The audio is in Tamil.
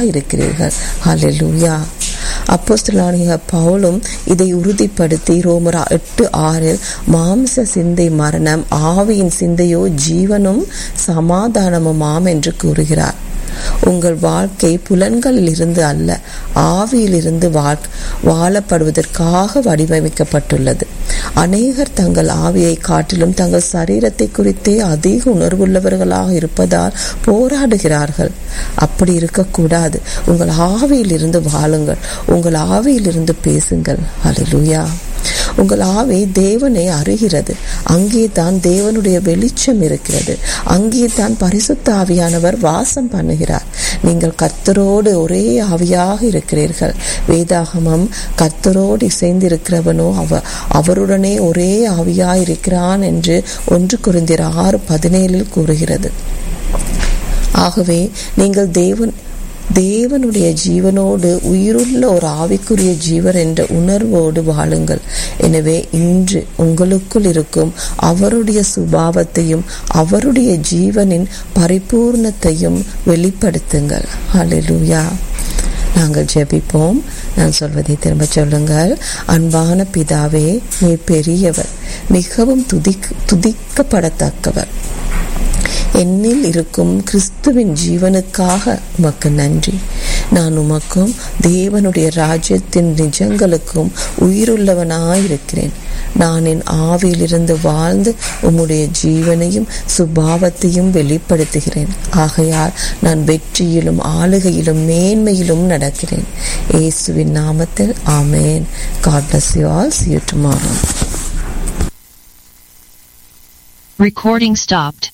இருக்கிறீர்கள் ஹalleluya அப்போஸ்தலனாகிய பவுலும் இதை உறுதிப்படுத்தி ரோமர் எட்டு ஆறில் மாம்ச சிந்தை மரணம் ஆவியின் சிந்தையோ ஜீவனும் சமாதானமுமாம் என்று கூறுகிறார் உங்கள் வாழ்க்கை புலன்களில் இருந்து அல்ல ஆவியிலிருந்து வாழ் வாழப்படுவதற்காக வடிவமைக்கப்பட்டுள்ளது அநேகர் தங்கள் ஆவியை காட்டிலும் தங்கள் சரீரத்தை குறித்தே அதிக உணர்வுள்ளவர்களாக இருப்பதால் போராடுகிறார்கள் அப்படி இருக்கக்கூடாது உங்கள் ஆவியிலிருந்து வாழுங்கள் உங்கள் ஆவியிலிருந்து பேசுங்கள் அலிலுயா உங்கள் ஆவி தேவனை அறிகிறது அங்கே தான் தேவனுடைய வெளிச்சம் இருக்கிறது அங்கே தான் பரிசுத்த ஆவியானவர் வாசம் பண்ணுகிறார் நீங்கள் கத்தரோடு ஒரே ஆவியாக இருக்கிறீர்கள் வேதாகமம் கத்தரோடு இசைந்திருக்கிறவனோ அவ அவருடனே ஒரே ஆவியாய் இருக்கிறான் என்று ஒன்று குருந்திர ஆறு பதினேழில் கூறுகிறது ஆகவே நீங்கள் தேவன் தேவனுடைய ஜீவனோடு உயிருள்ள ஒரு ஆவிக்குரிய ஜீவர் என்ற உணர்வோடு வாழுங்கள் எனவே இன்று உங்களுக்குள் இருக்கும் அவருடைய சுபாவத்தையும் அவருடைய ஜீவனின் பரிபூர்ணத்தையும் வெளிப்படுத்துங்கள் ஹalleluya நாங்கள் ஜெபிப்போம் நான் சொல்வதை திரும்ப சொல்லுங்கள் அன்பான பிதாவே நீ பெரியவர் மிகவும் துதிக் துதிக்கப்படத்தக்கவர் என்னில் இருக்கும் கிறிஸ்துவின் ஜீவனுக்காக உமக்கு நன்றி நான் உமக்கும் தேவனுடைய ராஜ்யத்தின் நிஜங்களுக்கும் உயிருள்ளவனாயிருக்கிறேன் நான் என் ஆவியிலிருந்து வாழ்ந்து உம்முடைய ஜீவனையும் சுபாவத்தையும் வெளிப்படுத்துகிறேன் ஆகையால் நான் வெற்றியிலும் ஆளுகையிலும் மேன்மையிலும் நடக்கிறேன் இயேசுவின் நாமத்தில் ஆமேன் God bless you all see you tomorrow Recording stopped.